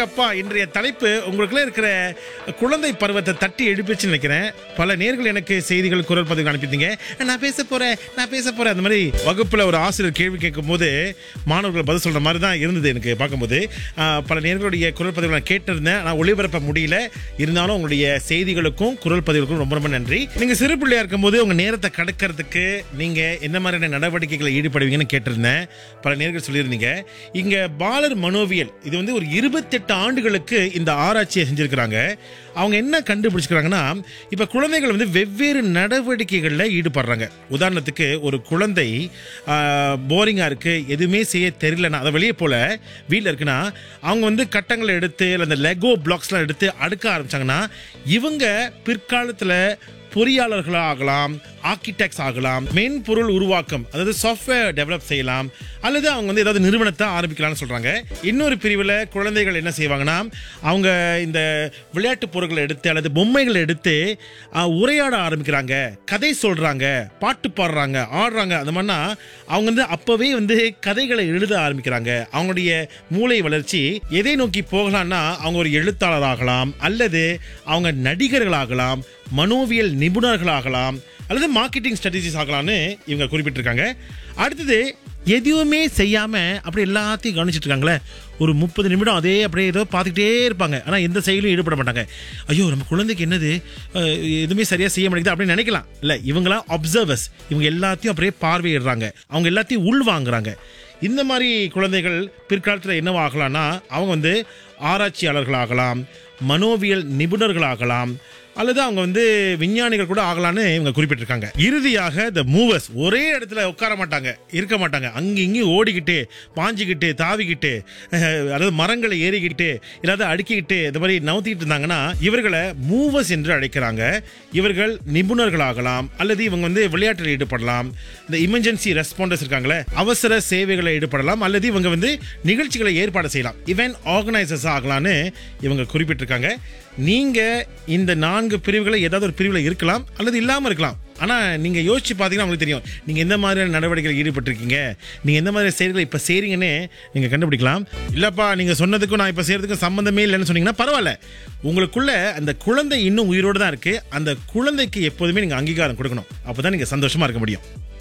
அடேங்கப்பா இன்றைய தலைப்பு உங்களுக்குள்ள இருக்கிற குழந்தை பருவத்தை தட்டி எழுப்பிச்சுன்னு நினைக்கிறேன் பல நேர்கள் எனக்கு செய்திகள் குரல் பதிவு அனுப்பிட்டீங்க நான் பேச போறேன் நான் பேச போறேன் அந்த மாதிரி வகுப்புல ஒரு ஆசிரியர் கேள்வி கேட்கும் போது மாணவர்கள் பதில் சொல்ற மாதிரி தான் இருந்தது எனக்கு பார்க்கும்போது ஆஹ், பல நேர்களுடைய குரல் பதிவு நான் கேட்டிருந்தேன் ஆனால் ஒளிபரப்ப முடியல இருந்தாலும் உங்களுடைய செய்திகளுக்கும் குரல் பதிவுகளுக்கும் ரொம்ப ரொம்ப நன்றி நீங்க சிறு பிள்ளையா இருக்கும்போது உங்க நேரத்தை கடக்கிறதுக்கு நீங்க என்ன மாதிரியான நடவடிக்கைகளை ஈடுபடுவீங்கன்னு கேட்டிருந்தேன் பல நேர்கள் சொல்லியிருந்தீங்க இங்க பாலர் மனோவியல் இது வந்து ஒரு இருபத்தெட்டு ஆண்டுகளுக்கு இந்த ஆராய்ச்சியை செஞ்சிருக்கிறாங்க அவங்க என்ன கண்டுபிடிச்சிருக்காங்கன்னா இப்ப குழந்தைகள் வந்து வெவ்வேறு நடவடிக்கைகளில் ஈடுபடுறாங்க உதாரணத்துக்கு ஒரு குழந்தை போரிங்கா இருக்கு எதுவுமே செய்ய தெரியலனா அதை வெளியே போல வீட்டில் இருக்குன்னா அவங்க வந்து கட்டங்களை எடுத்து இல்லை அந்த லெகோ பிளாக்ஸ்லாம் எடுத்து அடுக்க ஆரம்பிச்சாங்கன்னா இவங்க பிற்காலத்தில் பொறியாளர்களாக ஆகலாம் ஆர்கிடெக்ட்ஸ் ஆகலாம் மென்பொருள் உருவாக்கம் அதாவது சாஃப்ட்வேர் டெவலப் செய்யலாம் அல்லது அவங்க வந்து ஏதாவது நிறுவனத்தை ஆரம்பிக்கலாம்னு சொல்றாங்க இன்னொரு பிரிவில் குழந்தைகள் என்ன செய்வாங்கன்னா அவங்க இந்த விளையாட்டு பொருட்களை எடுத்து அல்லது பொம்மைகளை எடுத்து ஆஹ், உரையாட ஆரம்பிக்கிறாங்க கதை சொல்றாங்க பாட்டு பாடுறாங்க ஆடுறாங்க அந்த மாதிரினா அவங்க வந்து அப்பவே வந்து கதைகளை எழுத ஆரம்பிக்கிறாங்க அவங்களுடைய மூளை வளர்ச்சி எதை நோக்கி போகலாம்னா அவங்க ஒரு எழுத்தாளர் ஆகலாம் அல்லது அவங்க நடிகர்களாகலாம் மனோவியல் நிபுணர்களாகலாம் அல்லது மார்க்கெட்டிங் ஸ்ட்ராட்டஜிஸ் ஆகலாம்னு இவங்க குறிப்பிட்டிருக்காங்க அடுத்தது எதுவுமே செய்யாம அப்படி எல்லாத்தையும் கவனிச்சிட்டு இருக்காங்களே ஒரு முப்பது நிமிடம் அதே அப்படியே ஏதோ பார்த்துக்கிட்டே இருப்பாங்க ஆனால் எந்த செயலும் ஈடுபட மாட்டாங்க ஐயோ நம்ம குழந்தைக்கு என்னது அஹ், எதுவுமே சரியா செய்ய மாட்டேங்குது அப்படின்னு நினைக்கலாம் இல்லை இவங்களாம் அப்சர்வர்ஸ் இவங்க எல்லாத்தையும் அப்படியே பார்வையிடுறாங்க அவங்க எல்லாத்தையும் உள் வாங்குறாங்க இந்த மாதிரி குழந்தைகள் பிற்காலத்தில் என்னவாகலாம்னா அவங்க வந்து ஆராய்ச்சியாளர்களாகலாம் மனோவியல் நிபுணர்களாகலாம் அல்லது அவங்க வந்து விஞ்ஞானிகள் கூட ஆகலாம்னு இவங்க குறிப்பிட்டிருக்காங்க இறுதியாக த மூவர்ஸ் ஒரே இடத்துல உட்கார மாட்டாங்க இருக்க மாட்டாங்க அங்க இங்கேயும் ஓடிக்கிட்டு பாஞ்சிக்கிட்டு தாவிக்கிட்டு அஹ், அதாவது மரங்களை ஏறிக்கிட்டு இல்லாத அடுக்கிக்கிட்டு இந்த மாதிரி நவுத்திக்கிட்டு இருந்தாங்கன்னா இவர்களை மூவர்ஸ் என்று அழைக்கிறாங்க இவர்கள் நிபுணர்களாகலாம் அல்லது இவங்க வந்து விளையாட்டில் ஈடுபடலாம் இந்த இமர்ஜென்சி ரெஸ்பாண்டர்ஸ் இருக்காங்களே அவசர சேவைகளை ஈடுபடலாம் அல்லது இவங்க வந்து நிகழ்ச்சிகளை ஏற்பாடு செய்யலாம் இவன் ஆர்கனைசர்ஸ் ஆகலாம்னு இவங்க குறிப்பிட்டிருக்காங்க நீங்க இந்த நான்கு பிரிவுகளை ஏதாவது ஒரு பிரிவில் இருக்கலாம் அல்லது இல்லாமல் இருக்கலாம் ஆனா நீங்க யோசிச்சு பார்த்தீங்கன்னா உங்களுக்கு தெரியும் நீங்க எந்த மாதிரியான நடவடிக்கைகள் ஈடுபட்டிருக்கீங்க நீங்க எந்த மாதிரி செயல்களை இப்ப செய்றீங்கன்னு நீங்க கண்டுபிடிக்கலாம் இல்லப்பா நீங்க சொன்னதுக்கும் நான் இப்ப செய்யறதுக்கும் சம்பந்தமே இல்லைன்னு சொன்னீங்கன்னா பரவாயில்ல உங்களுக்குள்ள அந்த குழந்தை இன்னும் உயிரோடு தான் இருக்கு அந்த குழந்தைக்கு எப்போதுமே நீங்க அங்கீகாரம் கொடுக்கணும் அப்பதான் நீங்க சந்தோஷமா இருக்க முடியும்